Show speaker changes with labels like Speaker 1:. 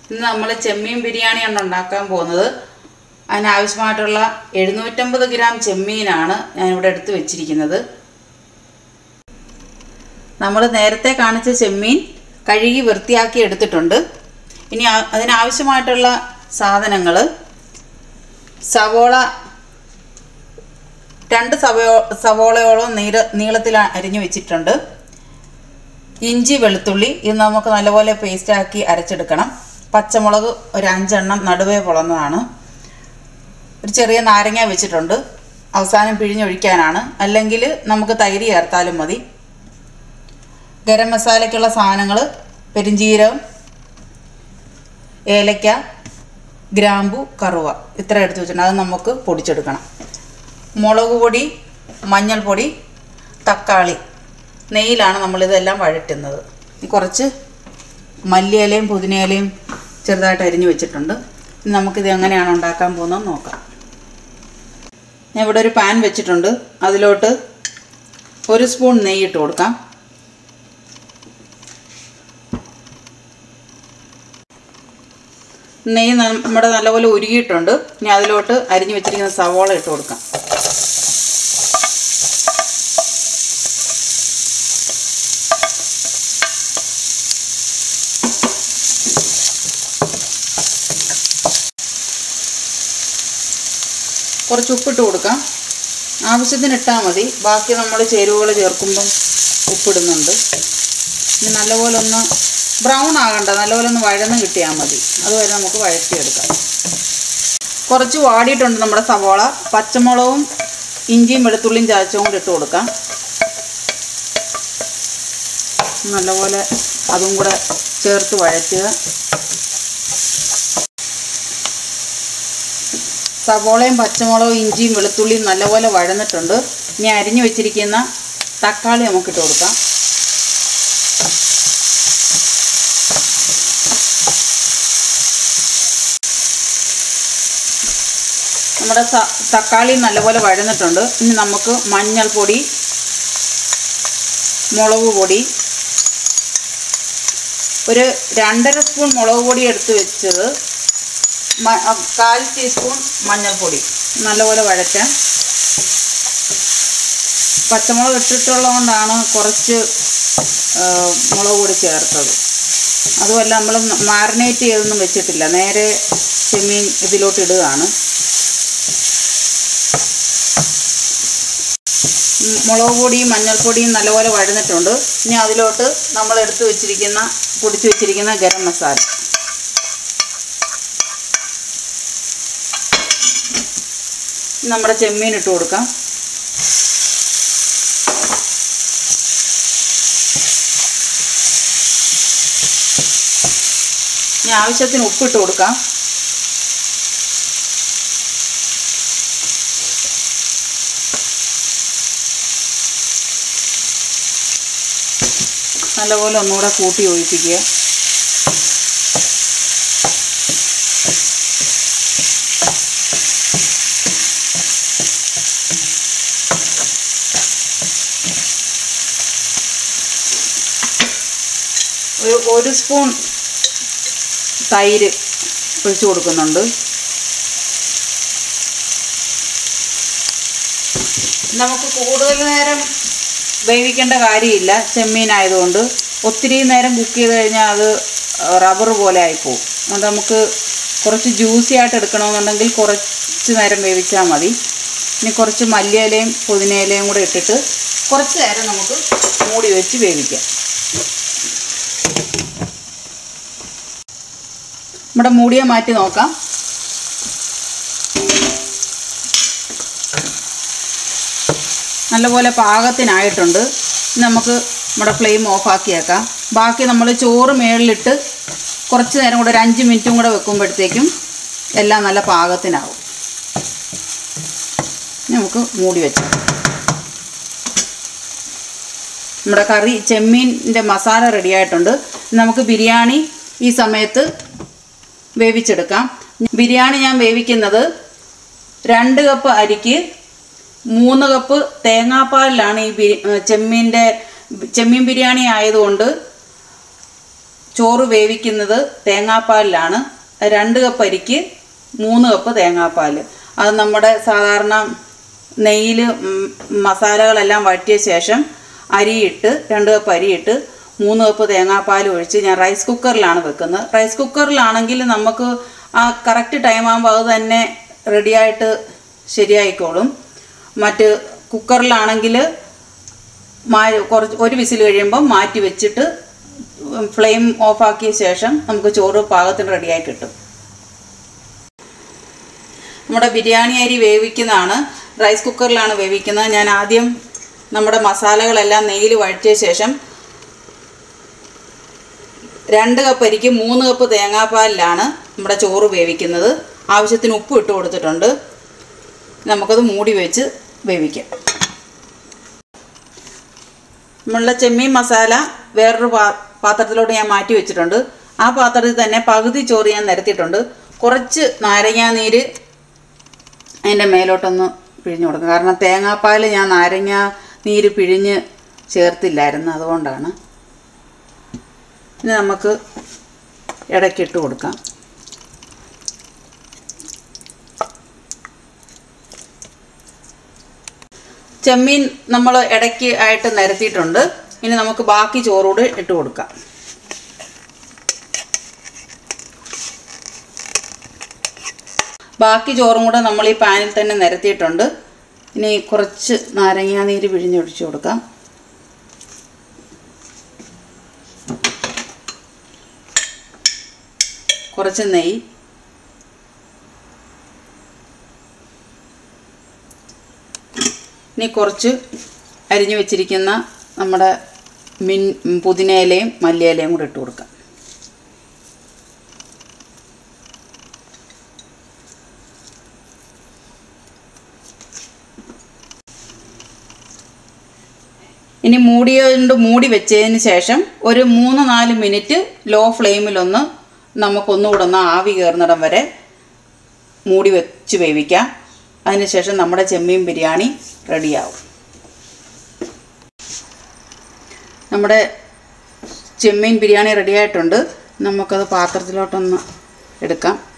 Speaker 1: ഇന്ന് നമ്മൾ ചെമ്മീൻ ബിരിയാണിയാണ് ഉണ്ടാക്കാൻ പോകുന്നത് അതിനാവശ്യമായിട്ടുള്ള എഴുന്നൂറ്റമ്പത് ഗ്രാം ചെമ്മീനാണ് ഞാനിവിടെ എടുത്ത് വെച്ചിരിക്കുന്നത് നമ്മൾ നേരത്തെ കാണിച്ച ചെമ്മീൻ കഴുകി വൃത്തിയാക്കി എടുത്തിട്ടുണ്ട് ഇനി ആ- അതിനാവശ്യമായിട്ടുള്ള സാധനങ്ങൾ സവോള രണ്ട് സവോ സവോളയോളം നീര നീളത്തിൽ അരിഞ്ഞു വെച്ചിട്ടുണ്ട് ഇഞ്ചി വെളുത്തുള്ളി ഇത് നമുക്ക് നല്ലപോലെ പേസ്റ്റാക്കി അരച്ചെടുക്കണം പച്ചമുളക് ഒരു അഞ്ചെണ്ണം നടുവേ പൊളന്നതാണ് ഒരു ചെറിയ നാരങ്ങ വെച്ചിട്ടുണ്ട് അവസാനം പിഴിഞ്ഞൊഴിക്കാനാണ് അല്ലെങ്കിൽ നമുക്ക് തൈര് ചേർത്താലും മതി ഗരം മസാലയ്ക്കുള്ള സാധനങ്ങൾ പെരിഞ്ചീരകം ഏലക്ക ഗ്രാമ്പു കറുവ ഇത്ര എടുത്ത് വെച്ചിട്ടുണ്ട് അത് നമുക്ക് പൊടിച്ചെടുക്കണം മുളക് പൊടി മഞ്ഞൾപ്പൊടി തക്കാളി നെയ്യിലാണ് നമ്മളിതെല്ലാം വഴറ്റുന്നത് ഇനി കുറച്ച് മല്ലിയിലയും പുതിനയിലയും ചെറുതായിട്ട് അരിഞ്ഞു വെച്ചിട്ടുണ്ട് ഇനി നമുക്കിത് എങ്ങനെയാണ് ഉണ്ടാക്കാൻ പോകുന്നത് നോക്കാം ഞാൻ ഇവിടെ ഒരു പാൻ വെച്ചിട്ടുണ്ട് അതിലോട്ട് ഒരു സ്പൂൺ നെയ്യ് ഇട്ട് കൊടുക്കാം നെയ്യ് നമ്മുടെ നല്ലപോലെ ഉരുകിയിട്ടുണ്ട് ഇനി അതിലോട്ട് അരിഞ്ഞു വെച്ചിരിക്കുന്ന സവോള ഇട്ട് കൊടുക്കാം കുറച്ച് ഉപ്പിട്ട് കൊടുക്കാം ആവശ്യത്തിന് ഇട്ടാൽ മതി ബാക്കി നമ്മൾ ചേരുവകൾ ചേർക്കുമ്പം ഉപ്പിടുന്നുണ്ട് ഇനി നല്ലപോലെ ഒന്ന് ബ്രൗൺ ആകണ്ട നല്ലപോലെ ഒന്ന് വഴന്ന് കിട്ടിയാൽ മതി അതുവരെ നമുക്ക് വഴറ്റിയെടുക്കാം കുറച്ച് വാടിയിട്ടുണ്ട് നമ്മുടെ സവോള പച്ചമുളകും ഇഞ്ചിയും വെളുത്തുള്ളിയും ചതച്ചും കൂടി ഇട്ട് കൊടുക്കാം നല്ലപോലെ അതും കൂടെ ചേർത്ത് വഴറ്റുക സവോളയും പച്ചമുളകും ഇഞ്ചിയും വെളുത്തുള്ളിയും നല്ലപോലെ വഴന്നിട്ടുണ്ട് ഇനി അരിഞ്ഞു വെച്ചിരിക്കുന്ന തക്കാളി നമുക്കിട്ട് കൊടുക്കാം നമ്മുടെ സ- തക്കാളി നല്ലപോലെ വഴന്നിട്ടുണ്ട് ഇനി നമുക്ക് മഞ്ഞൾപ്പൊടി മുളക് പൊടി ഒരു രണ്ടര സ്പൂൺ മുളക് പൊടി എടുത്ത് വെച്ചത് മ- അ, കാൽ ടീസ്പൂൺ മഞ്ഞൾപ്പൊടി നല്ലപോലെ വഴറ്റാം പച്ചമുളക് ഇട്ടിട്ടുള്ളത് കൊണ്ടാണ് കുറച്ച് ആ, മുളക് പൊടി ചേർത്തത് അതുമല്ല നമ്മൾ മാറിനേറ്റ് ചെയ്തൊന്നും വെച്ചിട്ടില്ല നേരെ ചെമ്മീൻ ഇതിലോട്ട് ഇടുകയാണ് ഉം, മുളക് പൊടിയും മഞ്ഞൾപ്പൊടിയും നല്ലപോലെ വഴന്നിട്ടുണ്ട് ഇനി അതിലോട്ട് നമ്മൾ എടുത്ത് വെച്ചിരിക്കുന്ന പൊടിച്ച് വെച്ചിരിക്കുന്ന ഗരം മസാല നമ്മുടെ ചെമ്മീൻ ഇട്ട് കൊടുക്കാം ഇനി ആവശ്യത്തിന് ഉപ്പിട്ട് കൊടുക്കാം നല്ലപോലെ ഒന്നുകൂടെ കൂട്ടി ഒഴിപ്പിക്കുക ഒരു ഒരു സ്പൂൺ തൈര് ഒഴിച്ചു കൊടുക്കുന്നുണ്ട് നമുക്ക് കൂടുതൽ നേരം വേവിക്കേണ്ട കാര്യമില്ല ചെമ്മീനായതുകൊണ്ട് ഒത്തിരി നേരം കുക്ക് ചെയ്ത് കഴിഞ്ഞാൽ അത് റബ്ബർ പോലെ ആയിപ്പോവും അതുകൊണ്ട് നമുക്ക് കുറച്ച് ജ്യൂസി ആയിട്ട് എടുക്കണമെന്നുണ്ടെങ്കിൽ കുറച്ച് നേരം വേവിച്ചാൽ മതി ഇനി കുറച്ച് മല്ലിയിലയും പുതിനയിലയും കൂടെ ഇട്ടിട്ട് കുറച്ച് നേരം നമുക്ക് മൂടി വെച്ച് വേവിക്കാം നമ്മുടെ മൂടിയെ മാറ്റി നോക്കാം നല്ലപോലെ പാകത്തിനായിട്ടുണ്ട് ഇനി നമുക്ക് നമ്മുടെ ഫ്ലെയിം ഓഫാക്കിയേക്കാം ബാക്കി നമ്മൾ ചോറ് മേളിലിട്ട് കുറച്ച് നേരം കൂടെ ഒരു അഞ്ച് മിനിറ്റും കൂടെ വെക്കുമ്പോഴത്തേക്കും എല്ലാം നല്ല പാകത്തിനാവും ഇനി നമുക്ക് മൂടി വെച്ചാൽ നമ്മുടെ കറി ചെമ്മീൻ്റെ മസാല റെഡി ആയിട്ടുണ്ട് ഇനി നമുക്ക് ബിരിയാണി ഈ സമയത്ത് വേവിച്ചെടുക്കാം ബിരിയാണി ഞാൻ വേവിക്കുന്നത് രണ്ട് കപ്പ് അരിക്ക് മൂന്ന് കപ്പ് തേങ്ങാപ്പാലിലാണ് ഈ ബിരി ചെമ്മീൻ്റെ ചെമ്മീൻ ബിരിയാണി ആയതുകൊണ്ട് ചോറ് വേവിക്കുന്നത് തേങ്ങാപ്പാലിലാണ് രണ്ട് കപ്പ് അരിക്ക് മൂന്ന് കപ്പ് തേങ്ങാപ്പാൽ അത് നമ്മുടെ സാധാരണ നെയ്യിൽ മസാലകളെല്ലാം വഴറ്റിയ ശേഷം അരിയിട്ട് രണ്ട് കപ്പ് അരിയിട്ട് മൂന്ന് കപ്പ് തേങ്ങാപ്പാൽ ഒഴിച്ച് ഞാൻ റൈസ് കുക്കറിലാണ് വെക്കുന്നത് റൈസ് കുക്കറിലാണെങ്കിൽ നമുക്ക് ആ കറക്റ്റ് ടൈം ആകുമ്പോൾ അത് തന്നെ റെഡിയായിട്ട് ശരിയായിക്കോളും മറ്റ് കുക്കറിലാണെങ്കിൽ മാ കുറച്ച് ഒരു വിസിൽ കഴിയുമ്പോൾ മാറ്റി വെച്ചിട്ട് ഫ്ലെയിം ഓഫാക്കിയ ശേഷം നമുക്ക് ചോറ് പാകത്തിന് റെഡിയായി കിട്ടും നമ്മുടെ ബിരിയാണി അരി വേവിക്കുന്നതാണ് റൈസ് കുക്കറിലാണ് വേവിക്കുന്നത് ഞാൻ ആദ്യം നമ്മുടെ മസാലകളെല്ലാം നെയ്യിൽ വഴറ്റിയ ശേഷം രണ്ട് കപ്പ് അരിക്ക് മൂന്ന് കപ്പ് തേങ്ങാപ്പാലിലാണ് നമ്മുടെ ചോറ് വേവിക്കുന്നത് ആവശ്യത്തിന് ഉപ്പ് ഇട്ട് കൊടുത്തിട്ടുണ്ട് നമുക്കത് മൂടി വെച്ച് വേവിക്കാം നമ്മളുടെ ചെമ്മീൻ മസാല വേറൊരു പാ പാത്രത്തിലോട്ട് ഞാൻ മാറ്റി വെച്ചിട്ടുണ്ട് ആ പാത്രത്തിൽ തന്നെ പകുതി ചോറ് ഞാൻ നിരത്തിയിട്ടുണ്ട് കുറച്ച് നാരങ്ങാനീര് അതിൻ്റെ മേലോട്ടൊന്ന് പിഴിഞ്ഞു കൊടുക്കും കാരണം തേങ്ങാപ്പാൽ ഞാൻ നാരങ്ങ നീര് പിഴിഞ്ഞ് ചേർത്തില്ലായിരുന്നു അതുകൊണ്ടാണ് ഇനി നമുക്ക് ഇടയ്ക്കിട്ട് കൊടുക്കാം ചെമ്മീൻ നമ്മൾ ഇടയ്ക്ക് ആയിട്ട് നിരത്തിയിട്ടുണ്ട് ഇനി നമുക്ക് ബാക്കി ചോറൂടെ ഇട്ട് കൊടുക്കാം ബാക്കി ചോറും കൂടെ നമ്മൾ ഈ പാനിൽ തന്നെ നിരത്തിയിട്ടുണ്ട് ഇനി കുറച്ച് നാരങ്ങാനീര് പിഴിഞ്ഞൊഴിച്ച് കൊടുക്കാം കുറച്ച് നെയ്യ് ഇനി കുറച്ച് അരിഞ്ഞു വെച്ചിരിക്കുന്ന നമ്മുടെ മിൻ പുതിനയിലയും മല്ലിയിലയും കൂടെ ഇട്ട് കൊടുക്കാം ഇനി മൂടിയോണ്ട് മൂടി വെച്ചതിന് ശേഷം ഒരു മൂന്ന് നാല് മിനിറ്റ് ലോ ഫ്ലെയിമിലൊന്ന് നമുക്കൊന്നുകൂടെ ഒന്ന് ആവി കയറുന്നിടം വരെ മൂടി വെച്ച് വേവിക്കാം അതിനുശേഷം നമ്മുടെ ചെമ്മീൻ ബിരിയാണി റെഡിയാവും നമ്മുടെ ചെമ്മീൻ ബിരിയാണി റെഡിയായിട്ടുണ്ട് നമുക്കത് പാത്രത്തിലോട്ടൊന്ന് എടുക്കാം